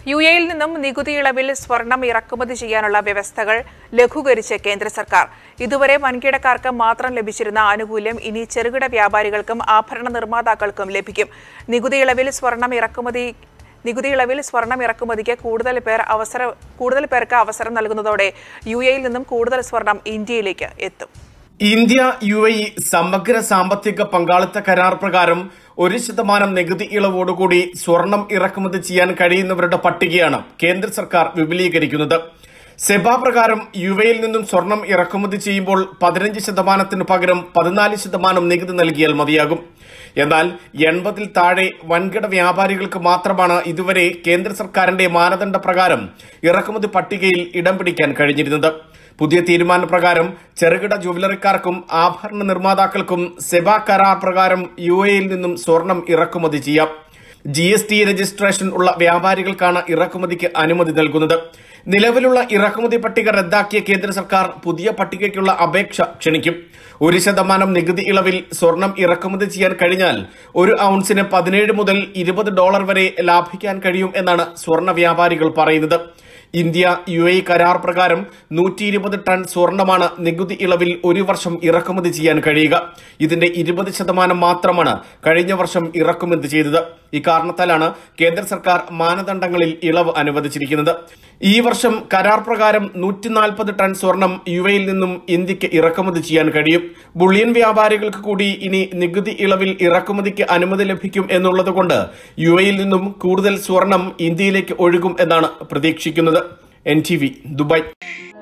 U എയിൽ നിന്നും നികുതി ഇളവിൽ സ്വർണം ഇറക്കുമതി ചെയ്യാനുള്ള വ്യവസ്ഥകൾ ലഘൂകരിച്ച് കേന്ദ്ര സർക്കാർ ഇതുവരെ വൻകിടക്കാർക്ക് മാത്രം ലഭിച്ചിരുന്ന ആനുകൂല്യം ഇനി ചെറുകിട വ്യാപാരികൾക്കും ആഭരണ നിർമ്മാതാക്കൾക്കും ലഭിക്കും നികുതി ഇളവിൽ സ്വർണം ഇറക്കുമതി നികുതി ഇളവിൽ സ്വർണം ഇറക്കുമതിക്ക് കൂടുതൽ പേർ അവസര കൂടുതൽ പേർക്ക് അവസരം നൽകുന്നതോടെ യു എയിൽ നിന്നും കൂടുതൽ സ്വർണം ഇന്ത്യയിലേക്ക് എത്തും ഇന്ത്യ യു എ ഇ സമഗ്ര സാമ്പത്തിക പങ്കാളിത്ത കരാർ പ്രകാരം ഒരു ശതമാനം നികുതി ഇളവോടുകൂടി സ്വർണം ഇറക്കുമതി ചെയ്യാൻ കഴിയുന്നവരുടെ പട്ടികയാണ് കേന്ദ്ര സർക്കാർ വിപുലീകരിക്കുന്നത് സെബ പ്രകാരം യു എയിൽ നിന്നും സ്വർണം ഇറക്കുമതി ചെയ്യുമ്പോൾ പതിനഞ്ച് ശതമാനത്തിന് പകരം പതിനാല് ശതമാനം നികുതി നൽകിയാൽ മതിയാകും എന്നാൽ എൺപതിൽ താഴെ വൻകിട വ്യാപാരികൾക്ക് മാത്രമാണ് ഇതുവരെ കേന്ദ്ര സർക്കാരിന്റെ മാനദണ്ഡ പ്രകാരം ഇറക്കുമതി പട്ടികയിൽ ഇടം പിടിക്കാൻ കഴിഞ്ഞിരുന്നത് പുതിയ തീരുമാനപ്രകാരം ചെറുകിട ജുവലറിക്കാർക്കും ആഭരണ നിർമ്മാതാക്കൾക്കും സെബ കരാർ പ്രകാരം യു എയിൽ നിന്നും സ്വർണം ഇറക്കുമതി ചെയ്യാം ജി എസ് ടി രജിസ്ട്രേഷൻ ഉള്ള വ്യാപാരികൾക്കാണ് ഇറക്കുമതിക്ക് അനുമതി നൽകുന്നത് നിലവിലുള്ള ഇറക്കുമതി പട്ടിക റദ്ദാക്കിയ കേന്ദ്ര സർക്കാർ പുതിയ പട്ടികയ്ക്കുള്ള അപേക്ഷ ക്ഷണിക്കും ഒരു ശതമാനം നികുതി ഇളവിൽ സ്വർണം ഇറക്കുമതി ചെയ്യാൻ കഴിഞ്ഞാൽ ഒരു ഔൺസിന് പതിനേഴ് മുതൽ ഇരുപത് ഡോളർ വരെ ലാഭിക്കാൻ കഴിയും എന്നാണ് സ്വർണ്ണ വ്യാപാരികൾ പറയുന്നത് ഇന്ത്യ യു എ കരാർ പ്രകാരം നൂറ്റി ഇരുപത് ടൺ സ്വർണമാണ് നികുതി ഇളവിൽ ഒരു വർഷം ഇറക്കുമതി ചെയ്യാൻ കഴിയുക ഇതിന്റെ ഇരുപത് ശതമാനം മാത്രമാണ് കഴിഞ്ഞ വർഷം ഇറക്കുമതി ചെയ്തത് ഇക്കാരണത്താലാണ് കേന്ദ്ര സർക്കാർ മാനദണ്ഡങ്ങളിൽ ഇളവ് അനുവദിച്ചിരിക്കുന്നത് ഈ വർഷം കരാർ പ്രകാരം നൂറ്റി നാൽപ്പത് ടൺ സ്വർണം യു എയിൽ നിന്നും ഇന്ത്യക്ക് ഇറക്കുമതി ചെയ്യാൻ കഴിയും ബുള്ളിയൻ വ്യാപാരികൾക്ക് കൂടി ഇനി നികുതി ഇളവിൽ ഇറക്കുമതിക്ക് അനുമതി ലഭിക്കും എന്നുള്ളതുകൊണ്ട് യു എയിൽ നിന്നും കൂടുതൽ സ്വർണം ഇന്ത്യയിലേക്ക് ഒഴുകും എന്നാണ് പ്രതീക്ഷിക്കുന്നത് എൻ ടി വി ദുബായ്